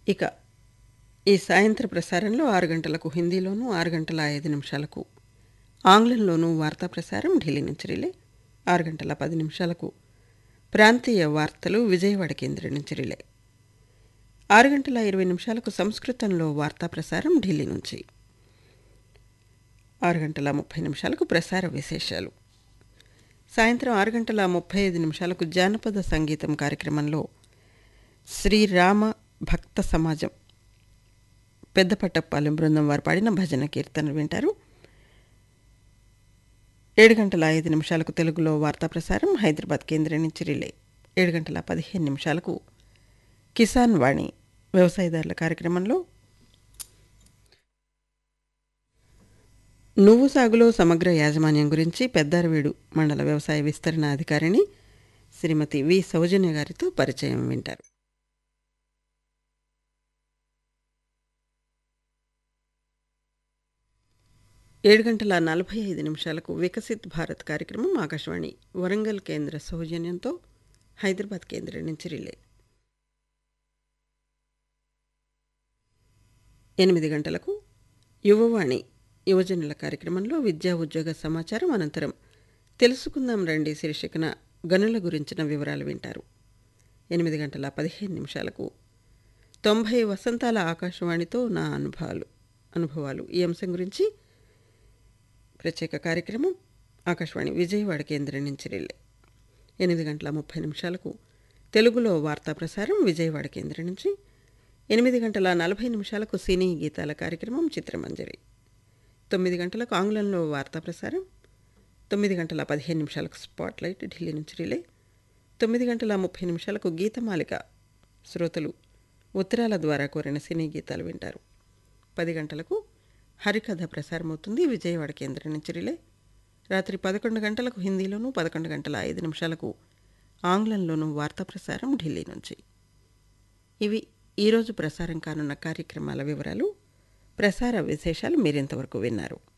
ఇక ఈ సాయంత్ర ప్రసారంలో ఆరు గంటలకు హిందీలోనూ ఆరు గంటల ఐదు నిమిషాలకు ఆంగ్లంలోనూ వార్తా ప్రసారం ఢిల్లీ నుంచి రిలే ఆరు గంటల పది నిమిషాలకు ప్రాంతీయ వార్తలు విజయవాడ కేంద్రం నుంచి రిలే ఆరు గంటల ఇరవై నిమిషాలకు సంస్కృతంలో వార్తా ప్రసారం ఢిల్లీ నుంచి ఆరు గంటల ముప్పై నిమిషాలకు ప్రసార విశేషాలు సాయంత్రం ఆరు గంటల ముప్పై ఐదు నిమిషాలకు జానపద సంగీతం కార్యక్రమంలో శ్రీరామ భక్త సమాజం పెద్దపట్టపాలెం బృందం వారు పాడిన భజన కీర్తనలు వింటారు ఏడు గంటల ఐదు నిమిషాలకు తెలుగులో వార్తా ప్రసారం హైదరాబాద్ కేంద్రం నుంచి రిలే ఏడు గంటల పదిహేను నిమిషాలకు కిసాన్ వాణి వ్యవసాయదారుల కార్యక్రమంలో నువ్వు సాగులో సమగ్ర యాజమాన్యం గురించి పెద్దారవీడు మండల వ్యవసాయ విస్తరణ అధికారిని శ్రీమతి వి సౌజన్య గారితో పరిచయం వింటారు ఏడు గంటల నలభై ఐదు నిమిషాలకు వికసిత్ భారత్ కార్యక్రమం ఆకాశవాణి వరంగల్ కేంద్ర సౌజన్యంతో హైదరాబాద్ కేంద్రం నుంచి రిలే ఎనిమిది గంటలకు యువవాణి యువజనుల కార్యక్రమంలో విద్యా ఉద్యోగ సమాచారం అనంతరం తెలుసుకుందాం రండి శీర్షికన గనుల గురించిన వివరాలు వింటారు ఎనిమిది గంటల పదిహేను నిమిషాలకు తొంభై వసంతాల ఆకాశవాణితో నా అనుభవాలు అనుభవాలు ఈ అంశం గురించి ప్రత్యేక కార్యక్రమం ఆకాశవాణి విజయవాడ కేంద్రం నుంచి రిలే ఎనిమిది గంటల ముప్పై నిమిషాలకు తెలుగులో వార్తా ప్రసారం విజయవాడ కేంద్రం నుంచి ఎనిమిది గంటల నలభై నిమిషాలకు సినీ గీతాల కార్యక్రమం చిత్రమంజరి తొమ్మిది గంటలకు ఆంగ్లంలో వార్తా ప్రసారం తొమ్మిది గంటల పదిహేను నిమిషాలకు స్పాట్లైట్ ఢిల్లీ నుంచి రిలే తొమ్మిది గంటల ముప్పై నిమిషాలకు గీతమాలిక శ్రోతలు ఉత్తరాల ద్వారా కోరిన సినీ గీతాలు వింటారు పది గంటలకు హరికథ ప్రసారమవుతుంది విజయవాడ కేంద్రం నుంచి రిలే రాత్రి పదకొండు గంటలకు హిందీలోనూ పదకొండు గంటల ఐదు నిమిషాలకు ఆంగ్లంలోనూ వార్తా ప్రసారం ఢిల్లీ నుంచి ఇవి ఈరోజు ప్రసారం కానున్న కార్యక్రమాల వివరాలు ప్రసార విశేషాలు మీరింతవరకు విన్నారు